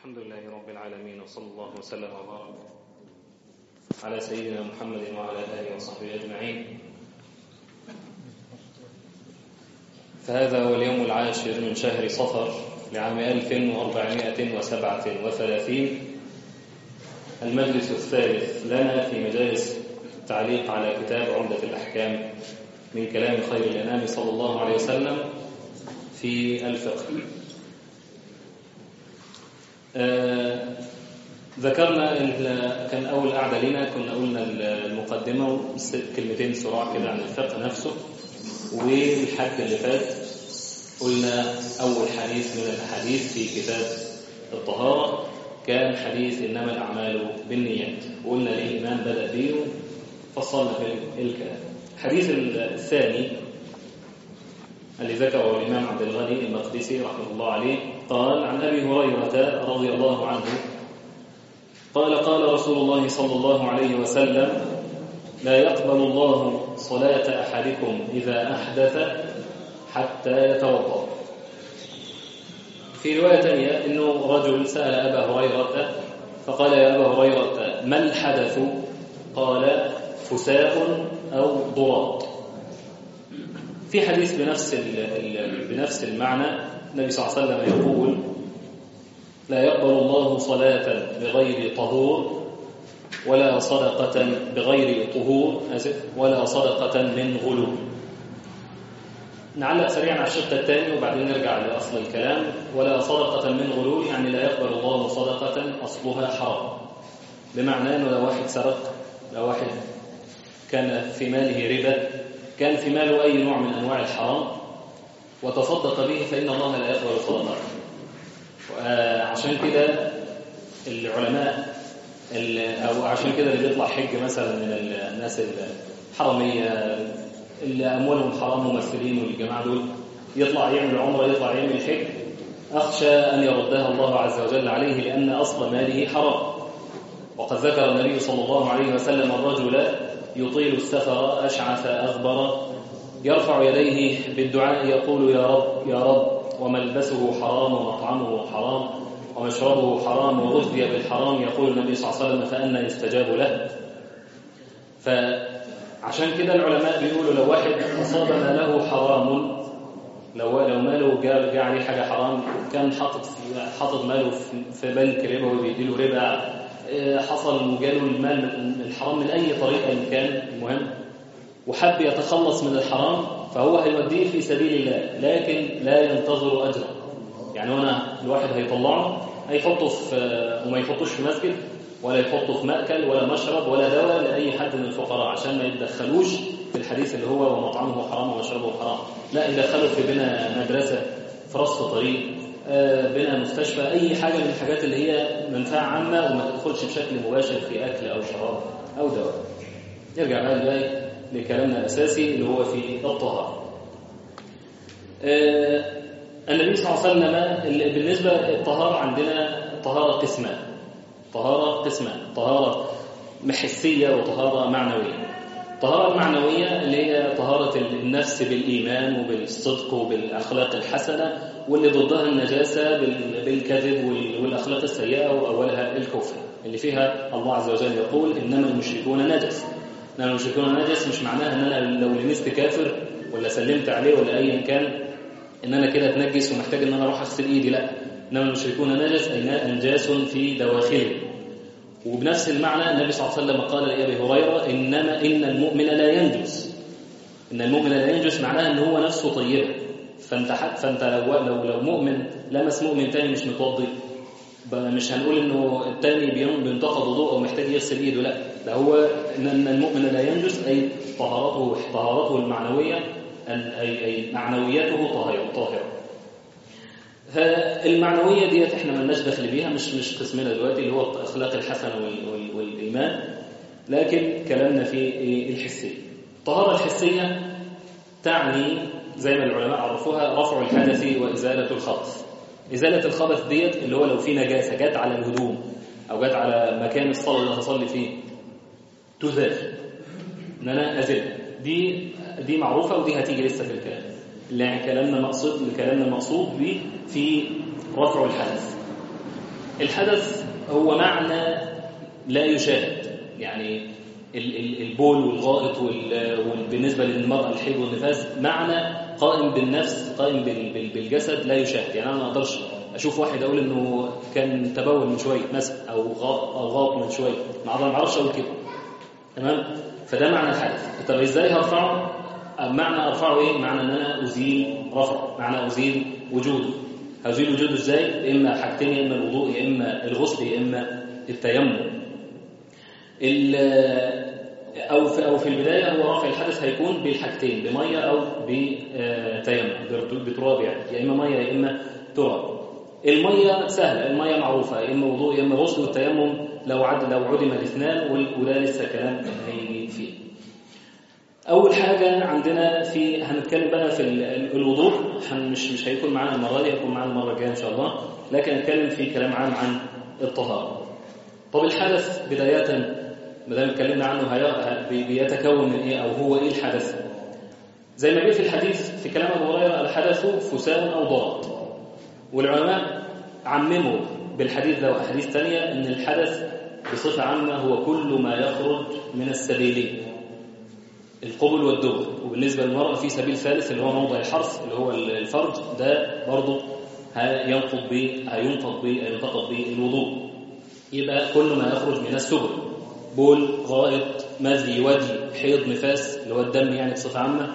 الحمد لله رب العالمين وصلى الله وسلم وبارك على سيدنا محمد وعلى آله وصحبه أجمعين فهذا هو اليوم العاشر من شهر صفر لعام 1437 المجلس الثالث لنا في مجالس التعليق على كتاب عمدة الأحكام من كلام خير الأنام صلى الله عليه وسلم في الفقه آه ذكرنا كان أول قعدة لنا كنا قلنا المقدمة كلمتين سرعة كده عن الفقه نفسه والحد اللي فات قلنا أول حديث من الأحاديث في كتاب الطهارة كان حديث إنما الأعمال بالنيات وقلنا الإيمان بدأ به فصلنا في الكلام الحديث الثاني اللي ذكره الإمام عبد الغني المقدسي رحمه الله عليه قال عن أبي هريرة رضي الله عنه قال قال رسول الله صلى الله عليه وسلم لا يقبل الله صلاة أحدكم إذا أحدث حتى يتوضأ في رواية ثانية أنه رجل سأل أبا هريرة فقال يا أبا هريرة ما الحدث قال فساء أو ضراط في حديث بنفس بنفس المعنى النبي صلى الله عليه وسلم يقول لا يقبل الله صلاة بغير طهور ولا صدقة بغير طهور أسف ولا صدقة من غلو نعلق سريعا على الشق الثاني وبعدين نرجع لأصل الكلام ولا صدقة من غلول يعني لا يقبل الله صدقة أصلها حرام بمعنى أنه لو واحد سرق لو واحد كان في ماله ربا كان في ماله أي نوع من أنواع الحرام وتصدق به فإن الله لا يقبل صدقته عشان كده العلماء أو عشان كده اللي بيطلع حج مثلا من الناس الحرمية اللي أموالهم حرام ممثلين والجماعة دول يطلع يعمل عمرة يطلع يعمل حج أخشى أن يردها الله عز وجل عليه لأن أصل ماله حرام وقد ذكر النبي صلى الله عليه وسلم الرجل يطيل السفر أشعث أغبر يرفع يديه بالدعاء يقول يا رب يا رب وملبسه حرام ومطعمه حرام ومشربه حرام وغذي بالحرام يقول النبي صلى الله عليه وسلم فأنا يستجاب له فعشان كده العلماء بيقولوا لو واحد أصاب ما له حرام لو لو ماله جاء جاء عليه حاجة حرام كان حاطط حاطط ماله في بنك ربا وبيديله ربا حصل وجاله المال الحرام من أي طريقة إن كان المهم وحب يتخلص من الحرام فهو هيوديه في سبيل الله لكن لا ينتظر أجرا يعني هنا الواحد هيطلعه هيحطه في وما يحطوش في مسجد ولا يحطه في مأكل ولا مشرب ولا دواء لأي حد من الفقراء عشان ما يتدخلوش في الحديث اللي هو ومطعمه حرام ومشربه حرام لا يدخله في بنا مدرسة في رصف طريق بنا مستشفى أي حاجة من الحاجات اللي هي منفعة عامة وما تدخلش بشكل مباشر في أكل أو شراب أو دواء نرجع بقى الباقي لكلامنا الأساسي اللي هو في الطهارة النبي صلى الله عليه وسلم بالنسبة للطهارة عندنا طهارة قسمان طهارة قسمان طهارة حسية وطهارة معنوية الطهارة المعنوية اللي هي طهارة النفس بالإيمان وبالصدق وبالأخلاق الحسنة واللي ضدها النجاسة بالكذب والأخلاق السيئة وأولها الكفر اللي فيها الله عز وجل يقول إنما المشركون نجس إنما المشركون نجس مش معناها إن أنا لو لمست كافر ولا سلمت عليه ولا أيا كان إن أنا كده أتنجس ومحتاج إن أنا أروح أغسل إيدي لا إنما المشركون نجس أي أنجاس في دواخله وبنفس المعنى النبي صلى الله عليه وسلم قال لأبي هريرة إنما إن المؤمن لا ينجس إن المؤمن لا ينجس معناها إن هو نفسه طيبة فأنت حد فأنت لو لو لو مؤمن لمس مؤمن تاني مش متوضي مش هنقول إنه التاني بينتقد وضوء أو محتاج يغسل إيده لا ده هو إن المؤمن لا ينجس أي طهارته طهارته المعنوية أي أي معنوياته طاهرة طاهرة فالمعنوية ديت احنا مالناش دخل بيها مش مش قسمنا دلوقتي اللي هو الاخلاق الحسنه والايمان لكن كلامنا في الحسيه الطهاره الحسيه تعني زي ما العلماء عرفوها رفع الحدث وازاله الخبث ازاله الخبث ديت اللي هو لو في نجاسه جت على الهدوم او جت على مكان الصلاه اللي هصلي فيه تزال ان انا ازيلها دي دي معروفه ودي هتيجي لسه في الكلام اللي كلامنا مقصود كلامنا المقصود به في رفع الحدث الحدث هو معنى لا يشاهد يعني ال- ال- البول والغائط وال- وال- بالنسبة للمرأة الحيض والنفاس معنى قائم بالنفس قائم بال- بال- بالجسد لا يشاهد يعني أنا ما أقدرش أشوف واحد أقول إنه كان تبول من شوية مثلا أو غاط أو غاط من شوية ما أقدر- ما أعرفش أقول كده تمام فده معنى الحدث طب إزاي هرفعه معنى أرفعه إيه معنى إن أنا أزيل رفع معنى أزيل وجوده هزيل وجوده إزاي إما حاجتين يا إما الوضوء يا إما الغسل يا إما التيمم ال- أو في أو في البداية هو رفع الحدث هيكون بالحاجتين بمية أو بتيمم بتراب يعني يا إما مية يا إما تراب المية سهلة المية معروفة يا إما وضوء يا إما غسل والتيمم لو عد لو عدم الاثنان وال- وده لسه كلام هيجي فيه أول حاجة عندنا في هنتكلم بقى في ال- ال- الوضوء هن- مش مش هيكون معانا المرة دي هيكون معانا المرة الجاية إن شاء الله لكن هنتكلم في كلام عام عن الطهارة طب الحدث بداية ما دام اتكلمنا عنه هي- بي- بيتكون من ايه او هو ايه الحدث زي ما جه في الحديث في كلام ابو هريره الحدث فساء او ضغط والعلماء عمموا بالحديث ده واحاديث ثانيه ان الحدث بصفه عامه هو كل ما يخرج من السبيلين القبل والدبر وبالنسبه للمراه في سبيل ثالث اللي هو موضع الحرث اللي هو الفرج ده برضه هينقض به هينقض به هينتقض به الوضوء يبقى كل ما يخرج من السبل بول غائط مذي ودي حيض نفاس اللي هو الدم يعني بصفه عامه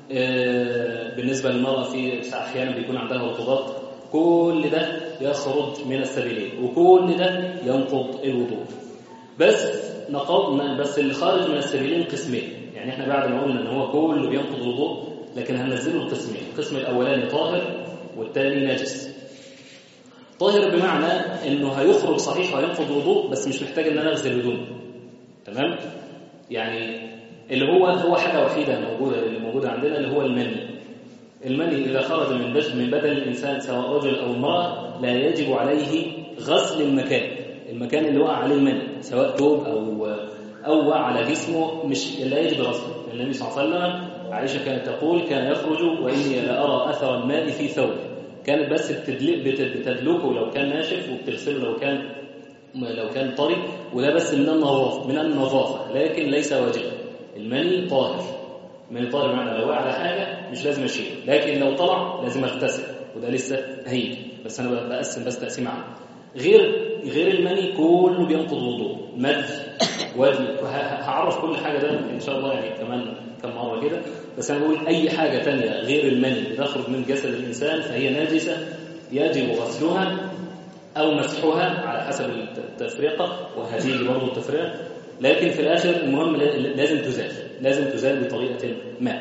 آه، بالنسبه للمراه في احيانا بيكون عندها رطوبات كل ده يخرج من السبيلين وكل ده ينقض الوضوء بس نقض بس اللي خارج من السبيلين قسمين يعني احنا بعد ما قلنا ان هو كله بينقض الوضوء لكن هننزله القسمين القسم الاولاني طاهر والثاني نجس طاهر بمعنى انه هيخرج صحيح وهينقض الوضوء بس مش محتاج ان انا اغسل هدومي تمام يعني اللي هو هو حاجه وحيده موجوده اللي موجوده عندنا اللي هو المني المني اذا خرج من بش من بدن الانسان سواء رجل او امراه لا يجب عليه غسل المكان المكان اللي وقع عليه المني سواء ثوب او او وقع على جسمه مش لا يجب غسله النبي صلى الله عليه وسلم عائشه كانت تقول كان يخرج واني لارى اثر الماء في ثوبه كانت بس بتدلك بتدلكه لو كان ناشف وبتغسله لو كان لو كان طري وده بس من النظافه من النظافه لكن ليس واجبا المني طاهر المني طاهر بمعنى لو وقع على حاجه مش لازم اشيله لكن لو طلع لازم اغتسل وده لسه هيجي بس انا بقسم بس تقسيم عام غير غير المني كله بينقض الوضوء مد ودي هعرف كل حاجه ده ان شاء الله يعني كمان كم مره كده بس انا بقول اي حاجه تانية غير المني بتخرج من جسد الانسان فهي ناجسه يجب غسلها او مسحها على حسب التفرقه وهذه برضه التفرقه لكن في الاخر المهم لازم تزال لازم تزال بطريقه ما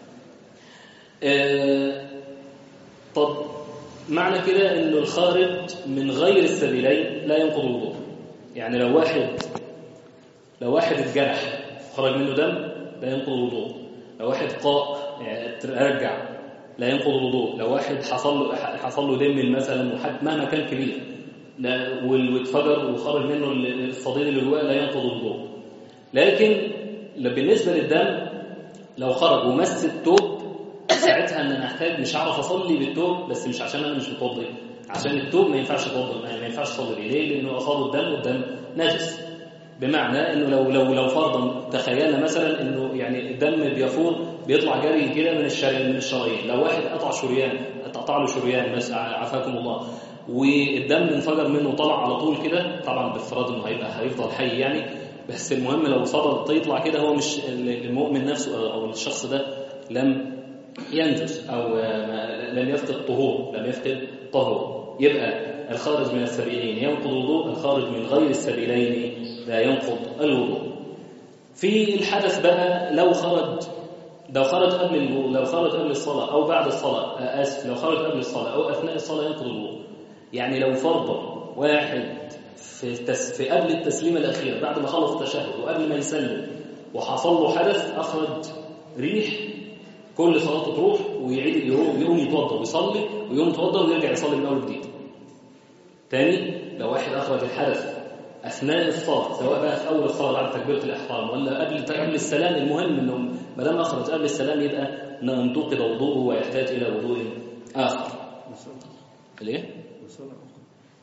آه طب معنى كده انه الخارج من غير السبيلين لا ينقض الوضوء يعني لو واحد لو واحد اتجرح خرج منه دم لا ينقض الوضوء لو واحد قاء يعني رجع لا ينقض الوضوء لو واحد حصل له حصل له دم مثلا وحد مهما كان كبير واتفجر وخرج منه الصديد اللي جواه لا ينقض الوضوء لكن بالنسبه للدم لو خرج ومس الثوب ساعتها ان انا احتاج مش هعرف اصلي بالثوب بس مش عشان انا مش متوضي عشان الثوب ما ينفعش اتوضى ما ينفعش اصلي بيه ليه؟ لانه اصاب الدم والدم نجس بمعنى انه لو لو لو فرضا تخيلنا مثلا انه يعني الدم بيفور بيطلع جري كده من الشرايين من الشرايين لو واحد قطع شريان اتقطع له شريان بس عافاكم الله والدم انفجر منه وطلع على طول كده طبعا بافتراض انه هيبقى هيفضل حي يعني بس المهم لو فضل يطلع كده هو مش المؤمن نفسه او الشخص ده لم ينجس او لم يفقد طهور لم يفقد طهور يبقى الخارج من السبيلين ينقض الوضوء الخارج من غير السبيلين لا ينقض الوضوء في الحدث بقى لو خرج لو خرج قبل لو خرج قبل الصلاة أو بعد الصلاة آسف لو خرج قبل الصلاة أو أثناء الصلاة ينقض الوضوء يعني لو فرضا واحد في تس في قبل التسليمة الأخيرة بعد ما خلص التشهد وقبل ما يسلم وحصل له حدث أخرج ريح كل صلاته تروح ويعيد يقوم يتوضا ويصلي ويقوم يتوضا ويرجع يصلي من اول وجديد. تاني لو واحد اخرج الحدث اثناء الصلاه سواء بقى في اول الصلاه بعد تكبيره الاحرام ولا قبل قبل السلام المهم انه ما دام اخرج قبل السلام يبقى انتقد وضوءه ويحتاج الى وضوء اخر. ليه؟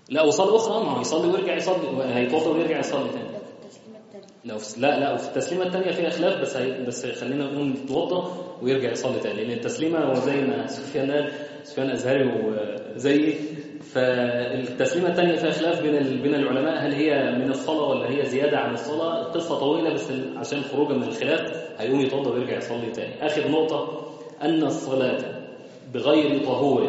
لا وصلاة أخرى ما هو يصلي ويرجع يصلي هيتوضى ويرجع يصلي تاني لو في التسليمة التانية لو في لا لا وفي التسليمة الثانية فيها خلاف بس هي بس خلينا نقول يتوضى ويرجع يصلي تاني لأن التسليمة هو زي ما سفيان قال سفيان أزهري وزيي فالتسليمة الثانية فيها خلاف بين ال- بين العلماء هل هي من الصلاة ولا هي زيادة عن الصلاة قصة طويلة بس عشان خروجا من الخلاف هيقوم يتوضى ويرجع يصلي تاني آخر نقطة أن الصلاة بغير طهور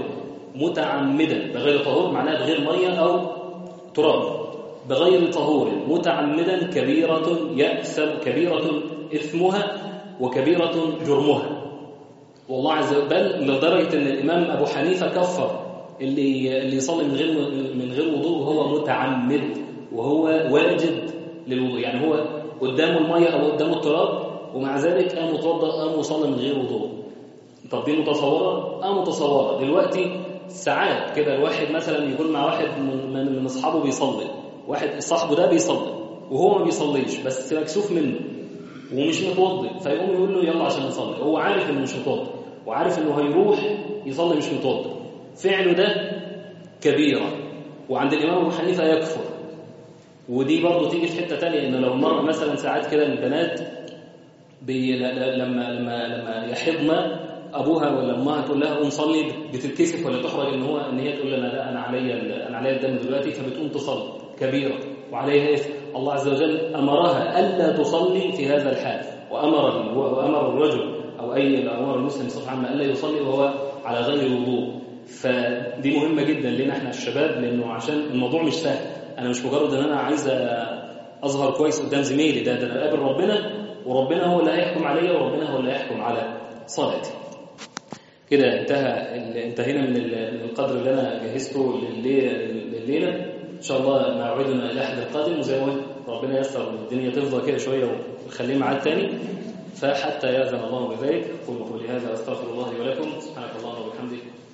متعمدا بغير طهور معناها بغير مية أو تراب بغير طهور متعمدا كبيرة يأثم كبيرة إثمها وكبيرة جرمها والله عز وجل لدرجة أن الإمام أبو حنيفة كفر اللي اللي يصلي من غير من غير وضوء وهو متعمد وهو واجد للوضوء يعني هو قدامه المية أو قدامه التراب ومع ذلك قام متوضأ قام وصلى من غير وضوء طب دي متصورة؟ اه متصورة دلوقتي ساعات كده الواحد مثلا يكون مع واحد من, من, من أصحابه بيصلي واحد صاحبه ده بيصلي وهو ما بيصليش بس مكسوف منه ومش متوضئ فيقوم يقول له يلا عشان نصلي هو عارف انه مش متوضئ وعارف انه هيروح يصلي مش متوضئ فعله ده كبيرة وعند الإمام أبو حنيفة يكفر ودي برضه تيجي في حتة تانية إنه لو مرة مثلا ساعات كده البنات بي ل- ل- لما لما لما يحضن ابوها ولا امها تقول لها قوم صلي بتتكسف ولا تحرج ان هو ان هي تقول لها لا انا عليا ال- انا عليا الدم دلوقتي فبتقوم تصلي كبيره وعليها اثم الله عز وجل امرها الا تصلي في هذا الحال وامر ال- وامر الرجل او اي امر المسلم بصفه عامه الا يصلي وهو على غير وضوء فدي مهمه جدا لنا احنا الشباب لانه عشان الموضوع مش سهل انا مش مجرد ان انا عايز اظهر كويس قدام زميلي ده ده انا قابل ربنا وربنا هو اللي هيحكم عليا وربنا هو اللي هيحكم على صلاتي كده انتهى ال- انتهينا من ال- من القدر اللي انا جهزته لللي- لليله ان شاء الله موعدنا الاحد القادم وزي ما قلت ربنا ييسر الدنيا تفضى كده شويه ويخليه ميعاد تاني فحتى ياذن الله بذلك قولوا قولي هذا واستغفر الله لي ولكم سبحانك اللهم وبحمدك